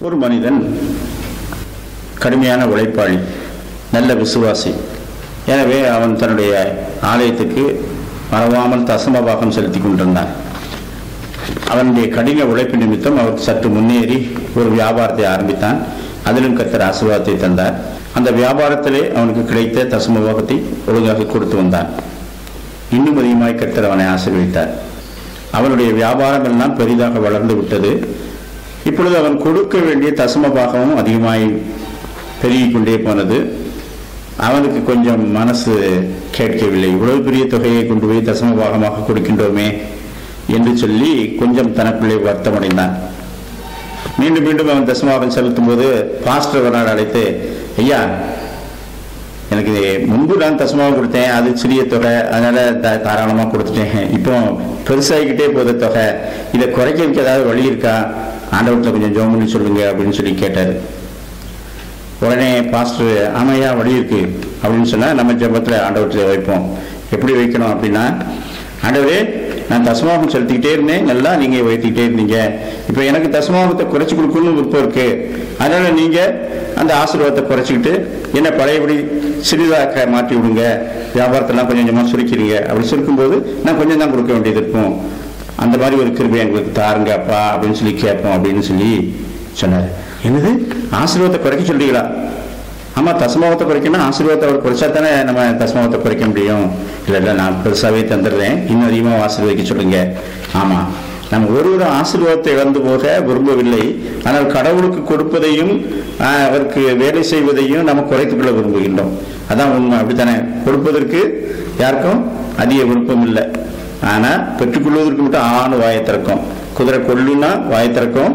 ஒரு மனிதன் கடுமையான உழைப்பாளி நல்ல விசுவாசி எனவே அவன் தன்னுடைய ஆலயத்துக்கு மறவாமல் தசமபாகம் செலுத்தி கொண்டிருந்தான் அவனுடைய கடின உழைப்பு நிமித்தம் அவர் சற்று முன்னேறி ஒரு வியாபாரத்தை ஆரம்பித்தான் அதிலும் கத்தர் ஆசீர்வாதத்தை தந்தார் அந்த வியாபாரத்திலே அவனுக்கு கிடைத்த தசமபாகத்தை ஒழுங்காக கொடுத்து வந்தான் இன்னும் அதிகமாய் கத்தர் அவனை ஆசீர்வதித்தார் அவனுடைய வியாபாரம் எல்லாம் பெரிதாக வளர்ந்து விட்டது இப்பொழுது அவன் கொடுக்க வேண்டிய தசமபாகமும் அதிகமாய் பெருகிக் கொண்டே போனது அவனுக்கு கொஞ்சம் மனசு கேட்கவில்லை இவ்வளவு பெரிய தொகையை கொண்டு போய் தசமபாகமாக கொடுக்கின்றோமே என்று சொல்லி கொஞ்சம் தனக்குள்ளே வருத்தமடைந்தான் மீண்டும் மீண்டும் அவன் தசமபாகம் செலுத்தும் போது பாஸ்டர் ஒரு நாள் அழைத்து ஐயா எனக்கு முன்பு நான் தசமாவும் கொடுத்தேன் அது சிறிய தொகை அதனால த- தாராளமா கொடுத்துட்டேன் இப்போ பெருசாகிக்கிட்டே போகுது தொகை இதை குறைக்கிறதுக்கு ஏதாவது வழி இருக்கா ஆண்டவர்கிட்ட கொஞ்சம் ஜோம் பண்ணி சொல்லுங்க அப்படின்னு சொல்லி கேட்டாரு உடனே பாஸ்டர் ஆமையா வழி இருக்கு அப்படின்னு சொன்னா நம்ம ஜெபத்துல ஆண்டவர்கிட்ட வைப்போம் எப்படி வைக்கணும் அப்படின்னா ஆண்டவரே நான் தசமாகம் செலுத்திக்கிட்டே இருந்தேன் நல்லா நீங்க வைத்துக்கிட்டே இருந்தீங்க இப்போ எனக்கு தசமாகத்தை குறைச்சு கொடுக்கணும்னு விருப்பம் இருக்கு அதனால நீங்க அந்த ஆசீர்வாதத்தை குறைச்சிக்கிட்டு என்ன பழையபடி சிறிதாக மாற்றி விடுங்க வியாபாரத்தெல்லாம் கொஞ்சம் கொஞ்சமா சுருக்கிறீங்க அப்படி சுருக்கும்போது நான் கொஞ்சம் தான் கொடுக்க வேண்டியது இருக்கும் அந்த மாதிரி ஒரு கிருபை எங்களுக்கு தாருங்க அப்பா அப்படின்னு சொல்லி கேட்போம் அப்படின்னு சொல்லி சொன்னார் என்னது ஆசீர்வாதத்தை குறைக்க சொல்றீங்களா ஆமா தசமாவத்தை குறைக்கணும் ஆசீர்வாதத்தை அவர் குறைச்சா தானே நம்ம தசமாவத்தை குறைக்க முடியும் இல்ல இல்ல நான் பெருசாவே தந்துடுறேன் இன்னும் அதிகமாக ஆசீர்வதிக்க சொல்லுங்க ஆமா நம்ம ஒருவரும் ஆசீர்வாதத்தை இழந்து போக விரும்பவில்லை ஆனால் கடவுளுக்கு கொடுப்பதையும் ஆஹ், அவருக்கு வேலை செய்வதையும் நம்ம குறைத்துக் கொள்ள விரும்புகின்றோம் அதான் உண்மை அப்படித்தானே கொடுப்பதற்கு யாருக்கும் அதிக விருப்பம் இல்லை ஆனா பெற்றுக்கொள்வதற்கு மட்டும் ஆணு வாயை திறக்கும் குதிரை கொல்லுன்னா வாயை திறக்கும்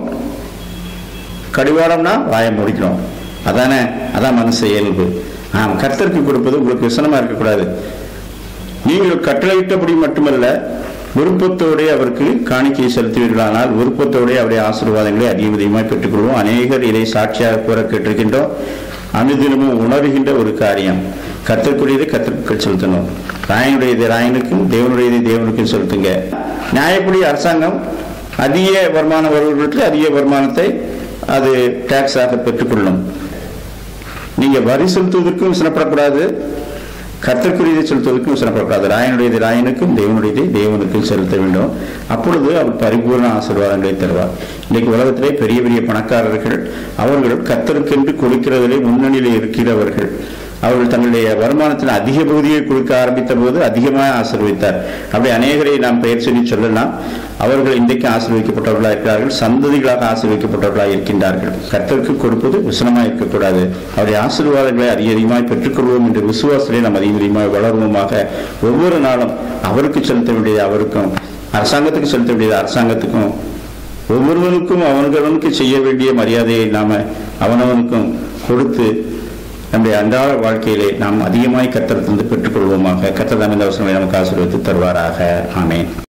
கடிவாளம்னா வாயை முடிக்கணும் அதானே அதான் மனசு இயல்பு ஆம் கர்த்தருக்கு கொடுப்பது உங்களுக்கு விசனமா இருக்கக்கூடாது நீங்கள் கட்டளையிட்டபடி மட்டுமல்ல விருப்பத்தோடே அவருக்கு காணிக்கையை செலுத்துவீர்களானால் விருப்பத்தோடே அவருடைய ஆசீர்வாதங்களை அதிகம் அதிகமாக பெற்றுக்கொள்வோம் அநேகர் இதை சாட்சியாக கூற கேட்டிருக்கின்றோம் அனுதினமும் உணர்கின்ற ஒரு காரியம் கத்தற்குரியதை கத்திற்கு செலுத்தணும் ராயனுடையதை ராயனுக்கும் தேவனுடையதை தேவனுக்கும் செலுத்துங்க நியாயப்படி அரசாங்கம் அதிக வருமானம் வருவர்களுக்கு அதிக வருமானத்தை அது டாக்ஸாக பெற்றுக்கொள்ளும் நீங்க வரி செலுத்துவதற்கும் சினப்படக்கூடாது கர்த்தருக்குரியதை செலுத்துவதற்கும் சினப்படக்கூடாது ராயனுடையது ராயனுக்கும் தேவனுடையதை தேவனுக்கும் செலுத்த வேண்டும் அப்பொழுது அவர் பரிபூர்ண ஆசீர்வாதங்களை தருவார் இன்னைக்கு உலகத்திலே பெரிய பெரிய பணக்காரர்கள் அவர்கள் கர்த்தருக்கென்று கொடுக்கிறதிலே முன்னணியில் இருக்கிறவர்கள் அவர்கள் தங்களுடைய வருமானத்தில் அதிக பகுதியை கொடுக்க ஆரம்பித்த போது அதிகமாக ஆசீர்வதித்தார் அப்படி அநேகரை நாம் பெயர் சொல்லி சொல்லலாம் அவர்கள் இன்றைக்கு ஆசீர்வதிக்கப்பட்டவர்களாக இருக்கிறார்கள் சந்ததிகளாக ஆசீர்வதிக்கப்பட்டவர்களாக இருக்கின்றார்கள் கர்த்தருக்கு கொடுப்பது விசனமாக இருக்கக்கூடாது அவருடைய ஆசீர்வாதங்களை அதிக அதிகமாக பெற்றுக்கொள்வோம் என்ற விசுவாசத்திலே நாம் அதிக அதிகமாக வளருவோமாக ஒவ்வொரு நாளும் அவருக்கு செலுத்த வேண்டியது அவருக்கும் அரசாங்கத்துக்கு செலுத்த வேண்டியது அரசாங்கத்துக்கும் ஒவ்வொருவனுக்கும் அவனவனுக்கு செய்ய வேண்டிய மரியாதையை நாம அவனவனுக்கும் கொடுத்து நம்முடைய அன்றாட வாழ்க்கையிலே நாம் அதிகமாய் கத்தர் தந்து பெற்றுக்கொள்வோமாக கத்தர் தாம் இந்த அவசரங்களை நமக்கு ஆசீர்வதித்து தருவாராக ஆமென்